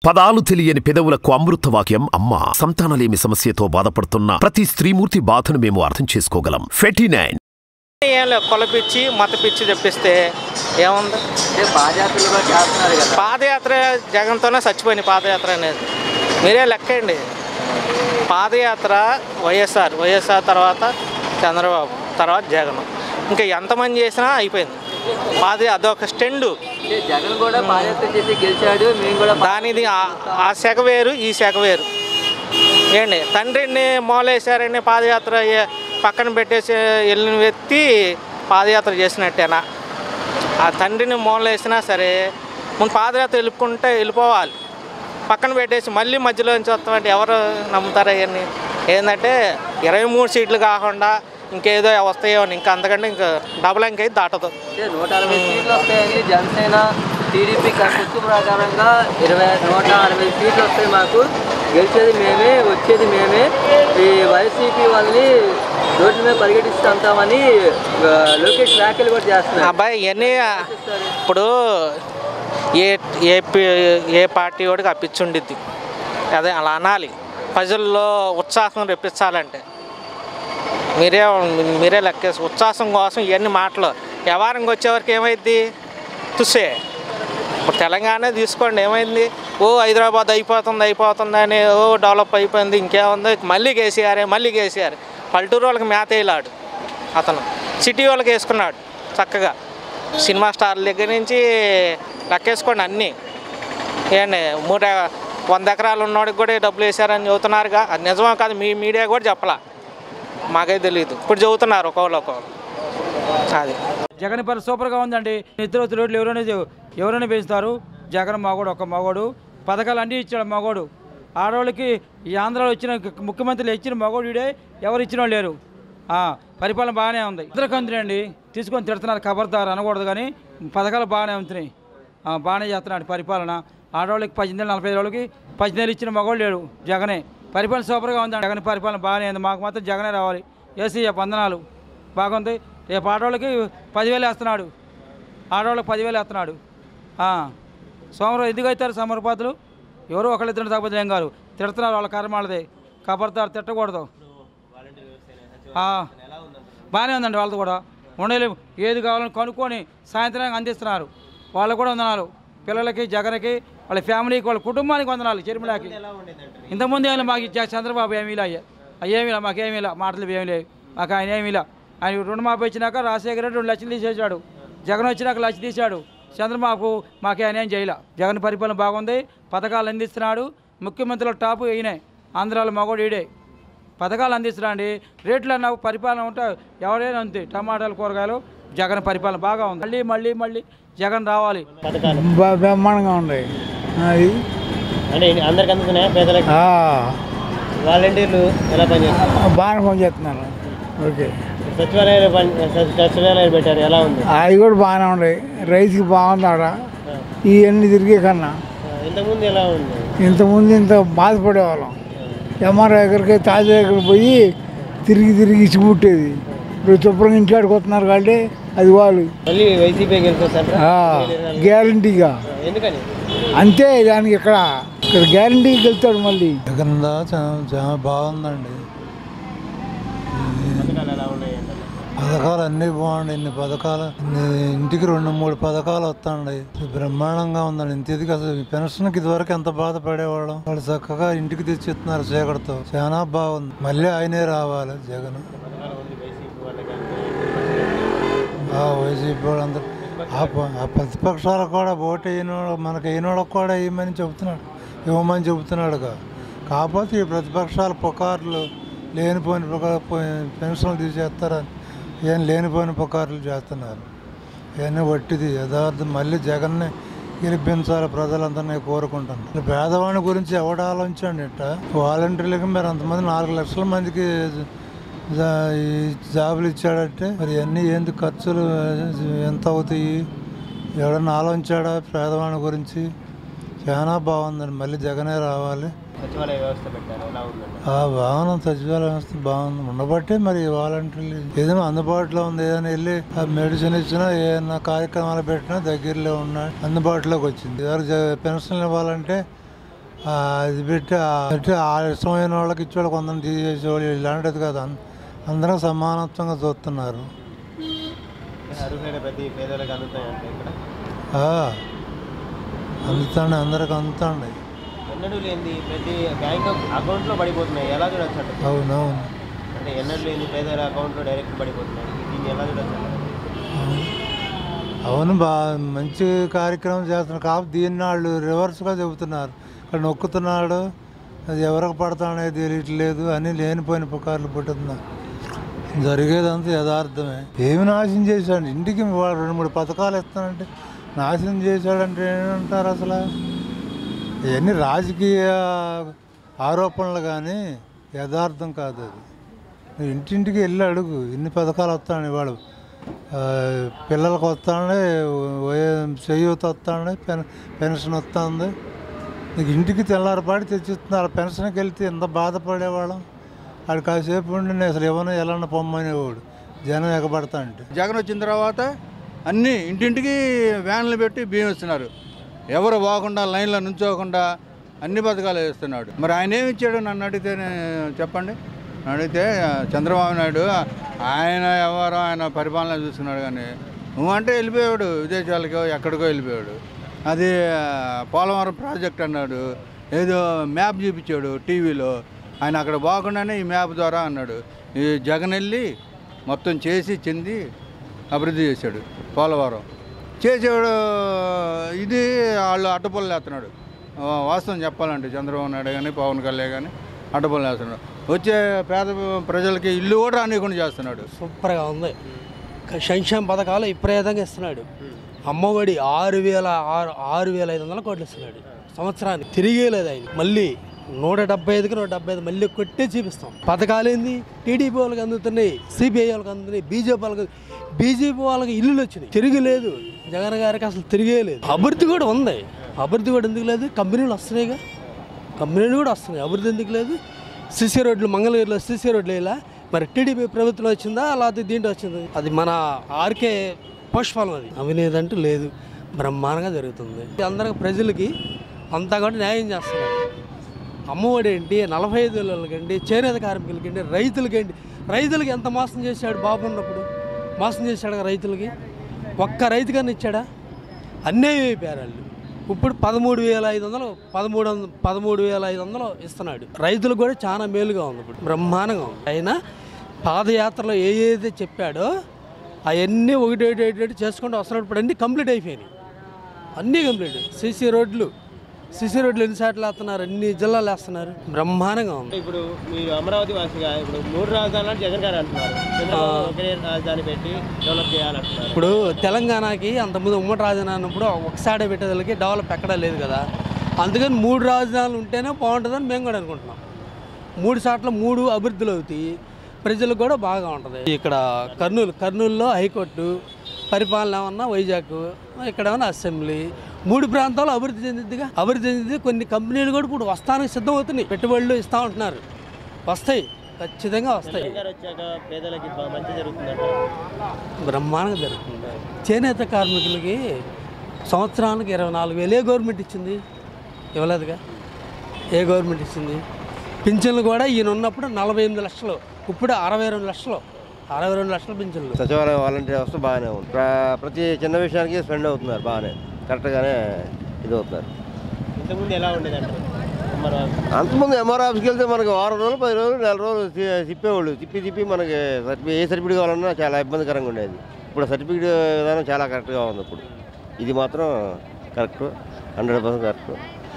పదాలు తెలియని పెదవులకు అమృత వాక్యం అమ్మ సంతానలేమి సమస్యతో బాధపడుతున్న ప్రతి స్త్రీమూర్తి బాధను మేము అర్థం చేసుకోగలం ఫెటీ నైన్ ఏం లేదు కొలపిచ్చి మత పిచ్చి తెప్పిస్తే ఏముంది అంటే పాదయాత్రలు కూడా చేస్తున్నారు కదా పాదయాత్ర జగన్తోనే చచ్చిపోయింది పాదయాత్ర అనేది మీరే లెక్కండి పాదయాత్ర వైఎస్ఆర్ వైఎస్ఆర్ తర్వాత చంద్రబాబు తర్వాత జగన్ ఇంకా ఎంతమంది చేసినా అయిపోయింది పాద అదొక స్టెండు అంటే జగన్ కూడా పాదయాత్ర చేసి గెలిచాడు మేము కూడా దానిది ఆ- ఆ శాఖ వేరు ఈ శాఖ వేరు ఏండి తండ్రిని మోలేశారని పాదయాత్ర ఏ- పక్కన పెట్టేసి వెళ్ళిన వ్యక్తి పాదయాత్ర చేసినట్టేనా ఆ తండ్రిని మూలేసినా సరే ముందు పాదయాత్ర వెళ్ళుకుంటే వెళ్ళిపోవాలి పక్కన పెట్టేసి మళ్ళీ మధ్యలో నుంచి వస్తామంటే ఎవరు నమ్ముతారు అవన్నీ ఏంటంటే ఇరవై మూడు సీట్లు కాకుండా ఇంకేదో వస్తాయో అని ఇంకా అంతకంటే ఇంకా డబుల్ అంక్ అయితే దాటదు అంటే నూట అరవై సీట్లు వస్తాయని జనసేన టీడీపీ పొత్తు ప్రకారంగా ఇరవై నూట అరవై సీట్లు వస్తాయి మాకు గెలిచేది మేమే వచ్చేది మేమే ఈ వైసీపీ వాళ్ళని రోడ్ల మీద పరిగెట్టిస్తుంటామని ఆ, లోకేష్ వ్యాఖ్యలు కూడా చేస్తున్నారు అబ్బాయి ఇవన్నీ ఇప్పుడు ఏ ఏ పి- ఏ పార్టీ వాడికి అప్పించుండిద్ది అదే అలా అనాలి ప్రజల్లో ఉత్సాహం రెప్పించాలంటే మీరే మీరే లెక్కేసి ఉత్సాహం కోసం ఇవన్నీ మాటలు వ్యవహారంగా వచ్చేవరకు ఏమైంది తుసే ఇప్పుడు తెలంగాణ తీసుకోండి ఏమైంది ఓ హైదరాబాద్ అయిపోతుంది అయిపోతుంది అని ఓ డెవలప్ అయిపోయింది ఇంకేముంది మళ్ళీ కేసీఆర్ మళ్ళీ కేసీఆర్ పల్లెటూరు వాళ్ళకి మేత వేయలాడు అతను సిటీ వాళ్ళకి వేసుకున్నాడు చక్కగా సినిమా స్టార్ల దగ్గర నుంచి లెక్కేసుకోండి అన్నీ ఏండి మూడు ఎ- వంద ఎకరాలు ఉన్నోడికి కూడా డబ్బులు వేశారని చెబుతున్నారుగా అది నిజమో కాదు మీ మీడియా కూడా చెప్పలా మాకైతే తెలియదు ఇప్పుడు చెబుతున్నారు ఒకళ్ళు ఒకళ్ళు అది జగన్ పరి సూపర్గా ఉందండి నిద్ర రోడ్లు ఎవరైనా చే- ఎవరైనా పెంచుతారు జగన్ మగోడు ఒక మగోడు పథకాలు అన్నీ ఇచ్చాడు మగోడు ఆడవాళ్ళకి ఈ ఆంధ్రాలో వచ్చిన ముఖ్యమంత్రులు ఇచ్చిన మగోడు ఇడే ఎవరు ఇచ్చిన వాళ్ళు లేరు ఆ, పరిపాలన బాగానే ఉంది ఇంద్రకంతులు అండి తీసుకొని తిడుతున్నారు ఖబర్దారు అనకూడదు కానీ పథకాలు బాగానే ఉంటున్నాయి ఆ, బాగానే చేస్తున్నాడు పరిపాలన ఆడవాళ్ళకి పద్దెనిమిది నలభై ఐదు వాళ్ళకి పద్దెనిమిది ఇచ్చిన మగవాళ్ళు లేడు జగనే పరిపాలన సూపర్గా ఉంది జగన్ పరిపాలన బాగానే ఉంది మాకు మాత్రం జగనే రావాలి ఏసీఏ వందనాలు బాగుంది రేపు ఆడవాళ్ళకి పదివేలు వేస్తున్నాడు ఆడవాళ్ళకి పదివేలు వేస్తున్నాడు ఆ, సోమవారం ఎందుకు అవుతారు సమరపాతులు ఎవరో ఒకళ్ళిద్దరు తగ్గదు ఏం కాదు తిడుతున్నారు వాళ్ళ కర్మాలదే కబడతారు తిట్టకూడదు ఆ, బాగానే ఉందండి వాళ్ళతో కూడా ఉండలేము ఏది కావాలని కనుక్కొని సాయంత్రానికి అందిస్తున్నారు వాళ్ళకు కూడా వందనాలు పిల్లలకి జగన్కి వాళ్ళ ఫ్యామిలీకి వాళ్ళ కుటుంబానికి వందనాలు చెరుమలాకి ఇంతకుముందు ఏమి మాకు ఇచ్చా చంద్రబాబు ఏమీ ఇలా అయ్యేమి ఇలా మాకేమీ ఇలా మాటలు ఏమీ లేవు మాకు ఆయన ఏమీ ఇలా ఆయన రుణమాఫీ వచ్చినాక రాజశేఖర రెడ్డి రెండు లక్షలు తీసేశాడు జగన్ వచ్చినాక లక్ష తీశాడు చంద్రబాబు మాకు ఆయన ఏం చేయలే జగన్ పరిపాలన బాగుంది పథకాలు అందిస్తున్నాడు ముఖ్యమంత్రుల టాపు ఈయనే ఆంధ్రాలో మగోడు ఈడే పథకాలు అందిస్తున్నాండి రేట్లు అన్న పరిపాలన ఉంటే ఎవరైనా అంతే టమాటాలు కూరగాయలు జగన్ పరిపాలన బాగా ఉంది మళ్ళీ మళ్ళీ మళ్ళీ జగన్ రావాలి బ- బ్రహ్మాండంగా ఉంది అది అంటే అందరికి అందుతున్నాయా పేదలకు ఆ, వాలంటీర్లు ఎలా పనిచేస్తారు బాగానే పనిచేస్తున్నారు ఓకే సచివాలయాలు పని సచి- సచివాలయాలు పెట్టారు ఎలా ఉంది అవి కూడా బాగానే ఉన్నాయి రైతుకి బాగుంది ఆడ ఇవన్నీ తిరిగే కన్నా ఆ, ఇంతకుముందు ఎలా ఉంది ఇంతకుముందు ఇంత బాధపడేవాళ్ళం ఎంఆర్ఐ దగ్గరికి తాజా దగ్గరికి పోయి తిరిగి తిరిగి ఇచ్చిపుట్టేది ఇప్పుడు శుభ్రంగా ఇంటికాడికి వస్తున్నారు కాబట్టి అది వాళ్ళు మళ్ళీ వైసీపీ గెలిచొస్తారా గ్యారంటీగా ఎందుకని అంతే దానికి ఇక్కడ ఇక్కడ గ్యారంటీకి వెళ్తాడు మళ్ళీ జగన్ దా చాలా చాలా బాగుందండి పథకాలు ఎలా ఉన్నాయి అంటే పథకాలు అన్నీ బాగుండి ఇన్ని పథకాలు ఇన్ని ఇంటికి రెండు మూడు పథకాలు వస్తాండి బ్రహ్మాండంగా ఉందండి ఇంత ఇదికి అసలు పెన్షన్కి ఇదివరకు ఎంత బాధపడేవాళ్ళం వాళ్ళు చక్కగా ఇంటికి తెచ్చి ఇస్తున్నారు చీకటితో చాలా బాగుంది మళ్ళీ ఆయనే రావాలి జగన్ ఆ వైసీపీ వాళ్ళందరూ ఆ ప- ఆ ప్రతిపక్షాలు కూడా ఓటు వేయని వాళ్ళ- మనకు వేయని వాళ్ళకి కూడా వేయమని చెబుతున్నాడు ఇవ్వమని చెబుతున్నాడుగా కాకపోతే ఈ ప్రతిపక్షాల పుకార్లు లేనిపోయిన పుకార్ పెన్షన్లు తీసేస్తారని ఏం లేనిపోయిన పుకార్లు చేస్తున్నారు ఇవన్నీ వట్టిది యథార్థం మళ్ళీ జగన్నే గెలిపించాలి ప్రజలందరినీ కోరుకుంటున్నాను పేదవాడి గురించి ఎవడు ఆలోచించండి ఇట్ట వాలంటీర్లకి మరి అంతమంది నాలుగు లక్షల మందికి జా- ఈ జాబులు ఇచ్చాడంటే మరి అన్నీ ఏంది ఖర్చులు ఎంత అవుతాయి ఎవడన్నా ఆలోచించాడా పేదవాడి గురించి చాలా బాగుందండి మళ్ళీ జగనే రావాలి సచివాలయ వ్యవస్థ పెట్టారు ఎలా ఉందండి ఆ బాగుంది సచివాలయ వ్యవస్థ బాగుంది ఉండబట్టే మరి వాలంటీర్లు ఏదైనా అందుబాటులో ఉంది ఏదైనా వెళ్ళి ఆ మెడిసిన్ ఇచ్చినా ఏదైనా కార్యక్రమాలు పెట్టినా దగ్గరలో ఉన్నా అందుబాటులోకి వచ్చింది ఎవరు జ- పెన్షన్లు ఇవ్వాలంటే ఆ, అది పెట్టి ఆ- పెట్టి ఆ ఇష్టమైన వాళ్ళకి ఇచ్చేవాళ్ళు కొందరు తీసేసేవాళ్ళు ఇలాంటిది కాదు అన్- అందరూ సమానత్వంగా చూస్తున్నారు అర్హులైన ప్రతి పేదలకు అందుతాయంటే ఇక్కడ ఆ, అందుతాండి అందరికి అందుతాండి ఎన్నడూ లేని ప్రతి బ్యాంక్ అకౌంట్లో పడిపోతున్నాయి ఎలా చూడొచ్చు అంటే అవునవును అంటే ఎన్నడూ లేని పేదల అకౌంట్లో డైరెక్ట్ పడిపోతున్నాయి దీన్ని ఎలా చూడొచ్చు అంటే అవును బా మంచి కార్యక్రమం చేస్తున్నారు కాబట్టి దీన్ని వాళ్ళు రివర్స్గా చెబుతున్నారు ఇక్కడ నొక్కుతున్నాడు అది ఎవరికి పడతాడనేది తెలియట్లేదు అని లేనిపోయిన పుకార్లు పుట్టుతున్నారు జరిగేదంతా యథార్థమే ఏమి నాశనం చేశాడు ఇంటికి వాడు రెండు మూడు పథకాలు ఇస్తానంటే నాశనం చేశాడంటే ఏమంటారు అసలు ఇవన్నీ రాజకీయ ఆరోపణలు కానీ యథార్థం కాదు అది నువ్వు ఇంటింటికి వెళ్ళి అడుగు ఇన్ని పథకాలు వస్తాను ఇవాళ ఆ, పిల్లలకు వస్తాండే చేయూత వస్తాండే పెన్ పెన్షన్ వస్తుంది నీకు ఇంటికి తెల్లారిపాటి తెచ్చిస్తున్నారు పెన్షన్కి వెళ్తే ఎంత బాధపడేవాళ్ళం ఆడు కాసేపు ఉండి నేను అసలు ఎవరినో ఎలా పొమ్మనేవాడు జనం ఎగబడతా అంటే జగన్ వచ్చిన తర్వాత అన్నీ ఇంటింటికి వ్యాన్లు పెట్టి బియ్యం ఇస్తున్నారు ఎవరు పోకుండా లైన్లో నుంచోకుండా అన్ని పథకాలు ఇస్తున్నాడు మరి ఆయన ఏమి ఇచ్చాడు నన్ను అడిగితే నే- చెప్పండి నన్ను అడిగితే చంద్రబాబు నాయుడు ఆయన ఎవరో ఆయన పరిపాలన చూసుకున్నాడు కానీ నువ్వంటే వెళ్ళిపోయాడు విదేశాలకో ఎక్కడికో వెళ్ళిపోయాడు అది ఆ, పోలవరం ప్రాజెక్ట్ అన్నాడు ఏదో మ్యాప్ చూపించాడు టీవీలో ఆయన అక్కడ పోకుండానే ఈ మ్యాప్ ద్వారా అన్నాడు ఈ జగన్ వెళ్ళి మొత్తం చేసి చెంది అభివృద్ధి చేశాడు పోలవరం చేసేవాడు ఇది వాళ్ళు అడ్డపొల్లు వేస్తున్నాడు ఆ, వాస్తవం చెప్పాలంటే చంద్రబాబు నాయుడు కానీ పవన్ కళ్యాణ్ కానీ అడ్డపొల్లు వేస్తున్నాడు వచ్చే పేద ప్రజలకి ఇల్లు కూడా రానియకుండా చేస్తున్నాడు సూపర్గా ఉంది క- సంక్షేమ పథకాలు విపరీతంగా ఇస్తున్నాడు అమ్మఒడి ఆరు వేల ఆరు ఆరు వేల ఐదు వందల కోట్లు ఇస్తున్నాడు సంవత్సరానికి తిరిగేలేదు ఆయన మళ్ళీ నూట డెబ్బై ఐదుకి నూట డెబ్బై ఐదు మళ్ళీ కొట్టే చూపిస్తాం పథకాలు ఏంది టీడీపీ వాళ్ళకి అందుతున్నాయి సిపిఐ వాళ్ళకి అందుతున్నాయి బీజేపీ వాళ్ళకి బీజేపీ వాళ్ళకి ఇల్లులు వచ్చినాయి తిరిగిలేదు జగన్ గారికి అసలు తిరిగేలేదు అభివృద్ధి కూడా ఉంది అభివృద్ధి కూడా ఎందుకు లేదు కంపెనీలు వస్తున్నాయిగా కంపెనీలు కూడా వస్తున్నాయి అభివృద్ధి ఎందుకు లేదు సిసి రోడ్లు మంగళగిరిలో సిసి రోడ్లు ఇలా మరి టీడీపీ ప్రభుత్వం వచ్చిందా లేకపోతే దీంట్లో వచ్చింది అది మన ఆర్కే పుష్పలం అది అవినీతి అంటూ లేదు బ్రహ్మాండంగా జరుగుతుంది అందరికి ప్రజలకి అంతా కూడా న్యాయం చేస్తున్నారు అమ్మఒడి ఏంటి నలభై ఐదు వేలకండి చేనేత కార్మికులకండి రైతులకండి రైతులకి ఎంత మోసం చేశాడు బాబు ఉన్నప్పుడు మోసం చేశాడు కదా రైతులకి ఒక్క రైతుకన్నా ఇచ్చాడా అన్యాయం అయిపోయారు వాళ్ళు ఇప్పుడు పదమూడు వేల ఐదు వందలు పదమూడు వందలు పదమూడు వేల ఐదు వందలు ఇస్తున్నాడు రైతులకు కూడా చాలా మేలుగా ఉంది ఇప్పుడు బ్రహ్మాండంగా ఉంది అయినా పాదయాత్రలో ఏ ఏదైతే చెప్పాడో అవన్నీ ఒకటి ఒకటి ఒకటి ఒకటి చేసుకుంటూ వస్తున్నాడు ఇప్పుడు అన్నీ కంప్లీట్ అయిపోయినాయి అన్నీ కంప్లీట్ సీసీ రోడ్లు సీసీ రోడ్లు ఎన్ని సార్లు వేస్తున్నారు అన్ని జిల్లాలు వేస్తున్నారు బ్రహ్మాండంగా ఉంది అంటే ఇప్పుడు మీరు అమరావతి వాసిగా ఇప్పుడు మూడు రాజధానులు అని జగన్ గారు అంటున్నారు చంద్రబాబు ఒకే రాజధాని పెట్టి డెవలప్ చేయాలంటున్నారు ఇప్పుడు తెలంగాణకి అంతకుముందు ఉమ్మడి రాజధాని అన్నప్పుడు ఒకసారి పెట్టేదానికి డెవలప్ ఎక్కడా లేదు కదా అందుకని మూడు రాజధానులు ఉంటేనే బాగుంటుందని మేము కూడా అనుకుంటున్నాం మూడు సార్లు మూడు అభివృద్ధులు అవుతాయి ప్రజలకు కూడా బాగా ఉంటుంది ఇక్కడ కర్నూలు కర్నూలులో హైకోర్టు పరిపాలన ఏమన్నా వైజాగ్ ఇక్కడ ఏమన్నా అసెంబ్లీ మూడు ప్రాంతాలు అభివృద్ధి చెందిద్దిగా అభివృద్ధి చెందింది కొన్ని కంపెనీలు కూడా ఇప్పుడు వస్తానికి సిద్ధం అవుతున్నాయి పెట్టుబడులు ఇస్తూ ఉంటున్నారు వస్తాయి ఖచ్చితంగా వస్తాయి జగన్ గారు వచ్చాక పేదలకి బా- మంచి జరుగుతుందంట బ్రహ్మాండంగా జరుగుతుంది చేనేత కార్మికులకి సంవత్సరానికి ఇరవై నాలుగు వేలు ఏ గవర్నమెంట్ ఇచ్చింది ఇవ్వలేదుగా ఏ గవర్నమెంట్ ఇచ్చింది పింఛన్లు కూడా ఈయన ఉన్నప్పుడు నలభై ఎనిమిది లక్షలు ఇప్పుడు అరవై రెండు లక్షలు అరవై రెండు లక్షల పింఛన్లు సచివాలయం వాలంటీర్ వ్యవస్థ బాగానే ఉంది ప్ర- ప్రతి చిన్న విషయానికి స్పెండ్ అవుతున్నారు బాగానే కరెక్ట్గానే ఇది అవుతున్నారు ఇంతకుముందు ఎలా ఉండేదంట అమరావతి అంతకుముందు ఎంఆర్ ఆఫీస్కి వెళ్తే మనకి వారం రోజులు పది రోజులు నెల రోజులు తి- తిప్పేవాళ్ళు తిప్పి తిప్పి మనకి సర్టిఫి ఏ సర్టిఫికేట్ కావాలన్నా చాలా ఇబ్బందికరంగా ఉండేది ఇప్పుడు సర్టిఫికేట్ విధానం చాలా కరెక్ట్గా ఉంది ఇప్పుడు ఇది మాత్రం కరెక్ట్ హండ్రెడ్ పర్సెంట్ కరెక్ట్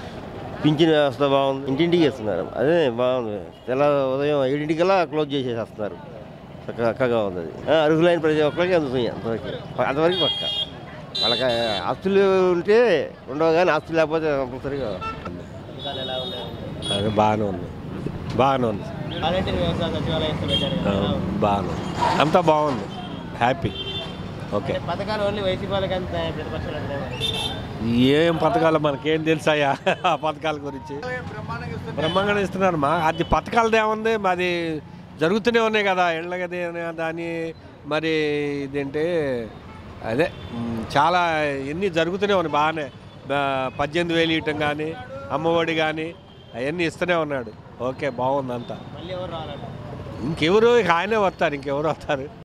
పింఛన్ వ్యవస్థ బాగుంది ఇంటింటికి ఇస్తున్నారు అదే బాగుంది తెల్ల ఉదయం ఏడింటికల్లా క్లోజ్ చేసేసేస్తున్నారు చక్కగా చక్కగా ఉంది అది ఆ, అర్హులైన ప్రతి ఒక్కరికి అందుతుంది అంతవరకు అంతవరకు పక్క వాళ్ళకి ఆస్తులు ఉంటే ఉండవు కానీ ఆస్తులు లేకపోతే కంపల్సరీగా పథకాలు ఎలా ఉన్నాయి అది బాగానే ఉంది బాగానే ఉంది వాలంటీర్ వ్యవస్థ సచివాలయం పెట్టారు కదా ఎలా ఉంది? బాగానే ఉంది అంతా బాగుంది హ్యాపీ ఓకే అంటే పథకాలు ఓన్లీ వైసీపీ వాళ్ళకి అంత ప్రతిపక్షాలు అంటున్నాయి మరి. ఏం పథకాలు మనకేం తెలుసాయా ఆ పథకాల గురించి బ్రహ్మంగానే ఇస్తున్నారు మా అది పథకాలది ఏముంది మాది జరుగుతూనే ఉన్నాయి కదా ఇళ్ళగది దాని మరి ఇదేంటి అదే మ్, చాలా ఎన్ని జరుగుతూనే ఉన్నాయి బాగానే బా- పద్దెనిమిది వేలు ఇవ్వటం కానీ అమ్మఒడి కానీ అవన్నీ ఇస్తూనే ఉన్నాడు ఓకే బాగుంది అంతా మళ్ళీ ఎవరు రావాలంట ఇంకెవరు ఇక ఆయనే వస్తారు ఇంకెవరు వస్తారు